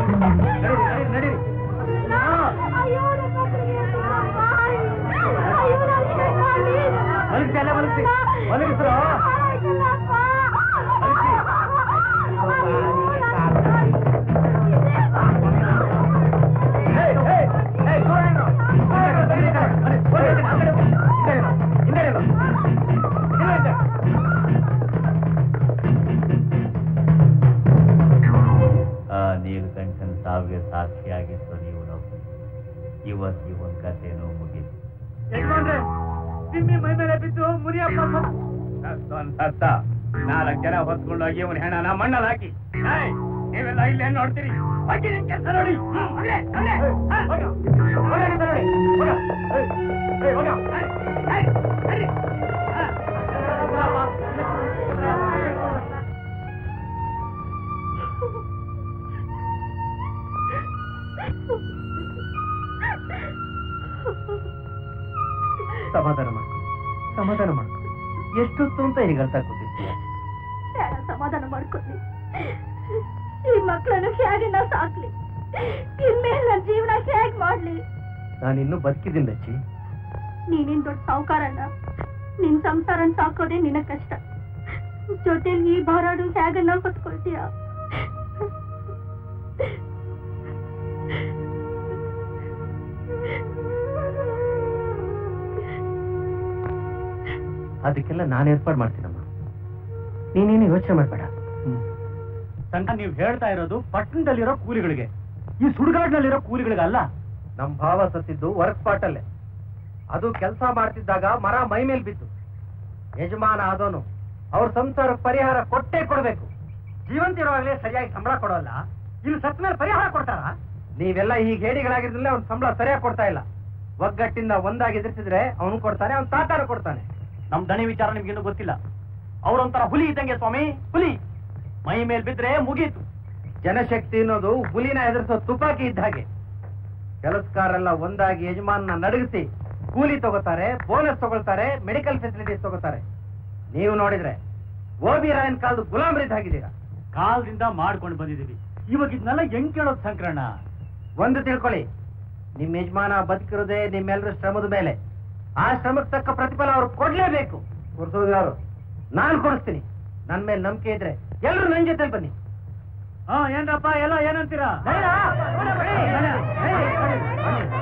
ನಡೀರಿ, ನಡೀರಿ. ಮಲಗಿಸಿ ಅಲ್ಲೇ ಮಲಗಿಸಿ ಮಲಗಿಸ್ರು ಏಯ್, ಏಯ್, ಏಯ್, ದೂರ ಇರು. ದೂರ ಇರು, ದೂರ ಇರು. ಬನ್ನಿ, ಹೋಗಿ, ಹೋಗಿ, ಆ ಕಡೆ ಹೋಗಿ. ಹಿಂದೆ ಇರು, ಹಿಂದೆ ಇರು. ಹಿಂದೆ ಇರು. ಆ ನೀಲಕಂಠನ್ ಸಾವಿಗೆ ಸಾಕ್ಷಿಯಾಗಿತ್ತು ನೀವು ಇವತ್ತು ಇವನ್ ಕಥೆನೂ ಮುಗೀತು ಯಜಮಾನ್ರೆ ತಿಮ್ಮಿ ಮೈ ಮೇಲೆ ಬಿದ್ದು ಮುರಿಯಪ್ಪ ಒಂದ್ ಸತ್ತ ನಾಲ್ಕು ಜನ ಹೊತ್ಕೊಂಡೋಗಿ ಇವನ್ ಹೆಣನ ಮಣ್ಣಲ್ಲಿ ಹಾಕಿ ಏಯ್, ನೀವೆಲ್ಲ ಇಲ್ಲೇ ನೋಡ್ತೀರಿ ಹೋಗಿ ನಿಮ್ ಕೆಲ್ಸ ನೋಡಿ ಹ್ಮ್, ಅಲ್ಲೇ, ಅಲ್ಲೇ. ಹಾ, ಹೋಗು. ಹೋಗು, ಕೆಲ್ಸ ನೋಡಿ. ಹೋಗು. ಏಯ್, ಏಯ್, ಹೋಗು. ಏಯ್, ಏಯ್, ನಡಿ. ಹಾ. ಸಮಾಧಾನ ಮಾಡ್ಕೊ ಸಮಾಧಾನ ಮಾಡ್ಕೊ ಎಷ್ಟೊತ್ತು ಅಂತ ಈಗ ಅರ್ಥ ಕೂತಿರ್ತೀಯ ಯಾರ ಸಮಾಧಾನ ಮಾಡ್ಕೊಳ್ಳಿ ಈ ಮಕ್ಕಳನ್ನು ಹೇಗೆ ನಾ ಸಾಕ್ಲಿ ಇನ್ಮೇಲೆ ನನ್ನ ಜೀವನ ಹೇಗ್ ಮಾಡ್ಲಿ ನಾನು ಇನ್ನೂ ಬದುಕಿದ್ದೀನಿ ಲಚ್ಚಿ ನೀನೇನ್ ದೊಡ್ಡ ಸಾವುಕಾರಣ್ಣ ನಿನ್ ಸಂಸಾರನ್ ಸಾಕೋದೇ ನಿನ್ನ ಕಷ್ಟ ಜೊತೆಲಿ ಈ ಭಾರಾಡು ಹೇಗನ್ನ ಹೊತ್ಕೊಳ್ತೀಯ ಅದಕ್ಕೆಲ್ಲ ನಾನು ಏರ್ಪಾಡು ಮಾಡ್ತೀನಮ್ಮ ನೀನೇನು ಯೋಚನೆ ಮಾಡಬೇಡ ಸಂಘ ನೀವು ಹೇಳ್ತಾ ಇರೋದು ಪಟ್ಟಣದಲ್ಲಿರೋ ಕೂಲಿಗಳಿಗೆ ಈ ಸುಡುಗಾಡಿನಲ್ಲಿರೋ ಕೂಲಿಗಳಿಗೆ ಅಲ್ಲ ನಮ್ ಭಾವ ಸತ್ತಿದ್ದು ವರ್ಕ್ ಸ್ಪಾಟ್ ಅಲ್ಲೇ ಅದು ಕೆಲಸ ಮಾಡ್ತಿದ್ದಾಗ ಮರ ಮೈ ಮೇಲ್ ಬಿದ್ದು ಯಜಮಾನ ಆದೋನು ಅವ್ರ ಸಂಸಾರಕ್ಕೆ ಪರಿಹಾರ ಕೊಟ್ಟೇ ಕೊಡ್ಬೇಕು ಜೀವಂತ ಇರುವಾಗಲೇ ಸರಿಯಾಗಿ ಸಂಬಳ ಕೊಡೋಲ್ಲ ಇಲ್ಲಿ ಸತ್ತ ಮೇಲೆ ಪರಿಹಾರ ಕೊಡ್ತಾರ ನೀವೆಲ್ಲ ಈ ಹೇಡಿಗಳಾಗಿರ್ಲಿಲ್ಲ ಅವ್ನ ಸಂಬಳ ಸರಿಯಾಗಿ ಕೊಡ್ತಾ ಇಲ್ಲ ಒಗ್ಗಟ್ಟಿಂದ ಒಂದಾಗಿ ಎದುರಿಸಿದ್ರೆ ಅವನು ಕೊಡ್ತಾನೆ ಅವ್ನ ತಾತಾರ ಕೊಡ್ತಾನೆ ನಮ್ ದಣಿ ವಿಚಾರ ನಿಮ್ಗೇನು ಗೊತ್ತಿಲ್ಲ ಅವ್ರೊಂಥರ ಹುಲಿ ಇದ್ದಂಗೆ ಸ್ವಾಮಿ ಹುಲಿ ಮೈ ಮೇಲ್ ಬಿದ್ರೆ ಮುಗೀತು ಜನಶಕ್ತಿ ಅನ್ನೋದು ಹುಲಿನ ಎದುರಿಸೋ ತುಪಾಕಿ ಇದ್ದ ಹಾಗೆ ಕೆಲಸಗಾರೆಲ್ಲ ಒಂದಾಗಿ ಯಜಮಾನ ನಡಗಿಸಿ ಕೂಲಿ ತಗೋತಾರೆ ಬೋನಸ್ ತಗೊಳ್ತಾರೆ ಮೆಡಿಕಲ್ ಫೆಸಿಲಿಟೀಸ್ ತಗೋತಾರೆ ನೀವು ನೋಡಿದ್ರೆ ಓಬಿ ರಾಯನ್ ಕಾಲದ ಗುಲಾಮರಿದ್ದಾಗಿದ್ದೀರಾ ಕಾಲದಿಂದ ಮಾಡ್ಕೊಂಡು ಬಂದಿದೀವಿ ಇವಾಗ ಇದನ್ನೆಲ್ಲ ಹೆಂಗ್ ಕೇಳೋದು ಸಂಕ್ರಣ ಒಂದು ತಿಳ್ಕೊಳ್ಳಿ ನಿಮ್ ಯಜಮಾನ ಬದುಕಿರೋದೇ ನಿಮ್ಮೆಲ್ಲರ ಶ್ರಮದ ಮೇಲೆ ಆ ಶ್ರಮಕ್ಕೆ ತಕ್ಕ ಪ್ರತಿಫಲ ಅವ್ರು ಕೊಡ್ಲೇಬೇಕು ಕೊಡ್ಸೋದು ಯಾರು ನಾನ್ ಕೊಡಿಸ್ತೀನಿ ನನ್ ಮೇಲೆ ನಂಬಿಕೆ ಇದ್ರೆ ಎಲ್ಲರೂ ನನ್ ಜೊತೆ ಬನ್ನಿ ಹಾ ಏನ್ರಪ್ಪ ಎಲ್ಲ ಏನಂತೀರಾ ಧೈರ್ಯ? ಬನ್ನಿ, ಬನ್ನಿ. ಬನ್ನಿ, ಬನ್ನಿ.